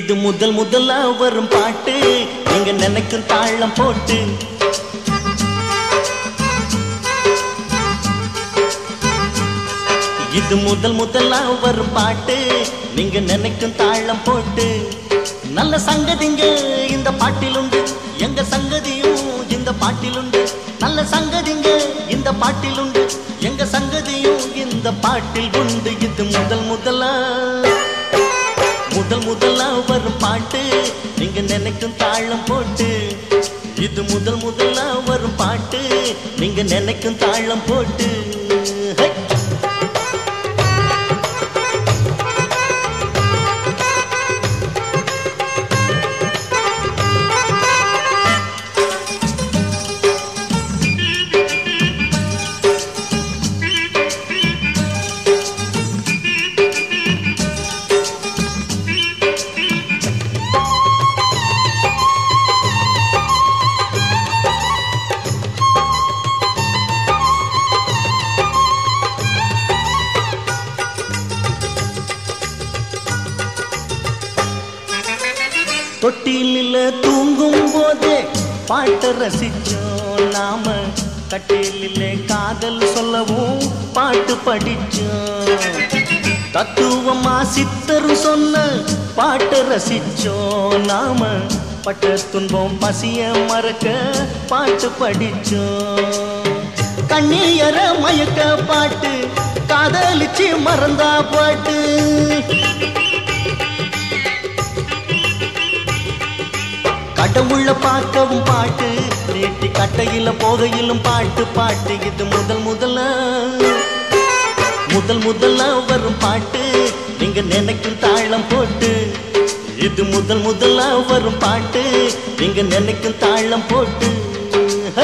இது முதல் முதலா வரும் பாட்டு நீங்க நினைக்கும் தாளம் போட்டு இது முதல் முதலா வரும் பாட்டு நீங்க நினைக்கும் தாளம் போட்டு நல்ல சங்கதிங்க இந்த பாட்டிலுண்டு எங்க சங்கதியும் இந்த பாட்டிலுண்டு நல்ல சங்கதிங்க இந்த பாட்டிலுண்டு எங்க சங்கதியும் இந்த பாட்டில் உண்டு இது முதல் முதலா முதல் முதலா வரும் பாட்டு நீங்க நினைக்கும் தாளம் போட்டு இது முதல் முதலா வரும் பாட்டு நீங்க நினைக்கும் தாளம் போட்டு ஹை! தொட்டிலில் தூங்கும் போதே பாட்டை ரசிச்சோம் நாம கட்டிலில் காதல் சொல்லவும் பாட்டு படிச்சோம் தத்துவமா சித்தர் சொன்ன பாட்டை ரசிச்சோம் நாம பட்ட துன்பம் பசிய மறக்க பாட்டு படிச்சோம் கண்ணீர மயக்க பாட்டு காதலிச்சு மறந்தா பாட்டு கடவுள பார்க்கவும் பாட்டு நீட்டி கட்டையில போகையிலும் பாட்டு பாட்டு இது முதல் முதல்ல முதல் முதல்ல வரும் பாட்டு நீங்க நினைக்கும் தாளம் போட்டு இது முதல் முதல்ல வரும் பாட்டு நீங்க நினைக்கும் தாளம் போட்டு ஹை!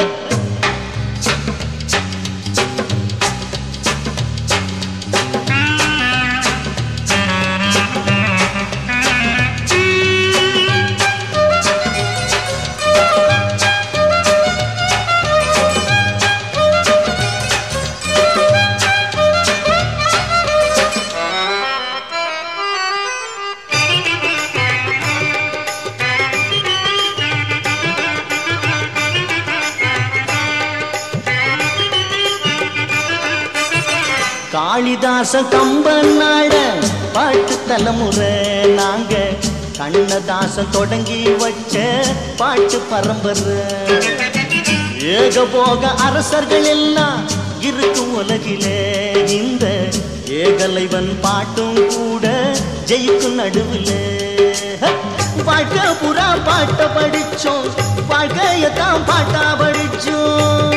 காளிதாச கம்பனாட பாட்டு தலைமுறை நாங்க கண்ணதாசன் தொடங்கி வச்ச பாட்டு பரம்பரை ஏகபோக அரசர்கள் எல்லாம் இருக்கும் உலகிலே இந்த ஏகலைவன் பாட்டும் கூட ஜெயிக்கும் நடுவில் வாழ்க்கை புறா பாட்ட படிச்சோம் வாழ்க்கையத்தான் பாட்டா படிச்சோம்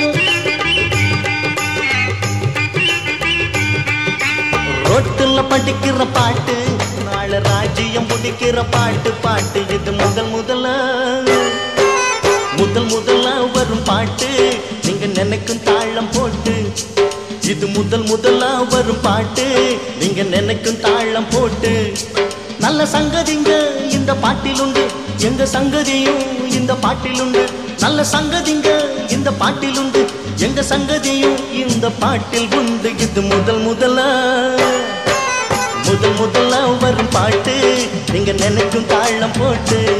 ரோட்டுல படிக்கிற பாட்டு நாளை ராஜ்யம் முடிக்கிற பாட்டு பாட்டு இது முதல் முதல்ல முதல் முதல்ல வரும் பாட்டு நீங்க நினைக்கும் தாளம் போட்டு இது முதல் முதல்ல வரும் பாட்டு நீங்க நினைக்கும் தாளம் போட்டு நல்ல சங்கதிங்க இந்த பாட்டிலுண்டு எங்க சங்கதியும் இந்த பாட்டிலுண்டு நல்ல சங்கதிங்க இந்த பாட்டிலுண்டு எங்க சங்கதியும் இந்த பாட்டில் உண்டு இது முதல் முதலா முதல் முதல்ல வரும் பாட்டு நீங்க நினைக்கும் தாளம் போட்டு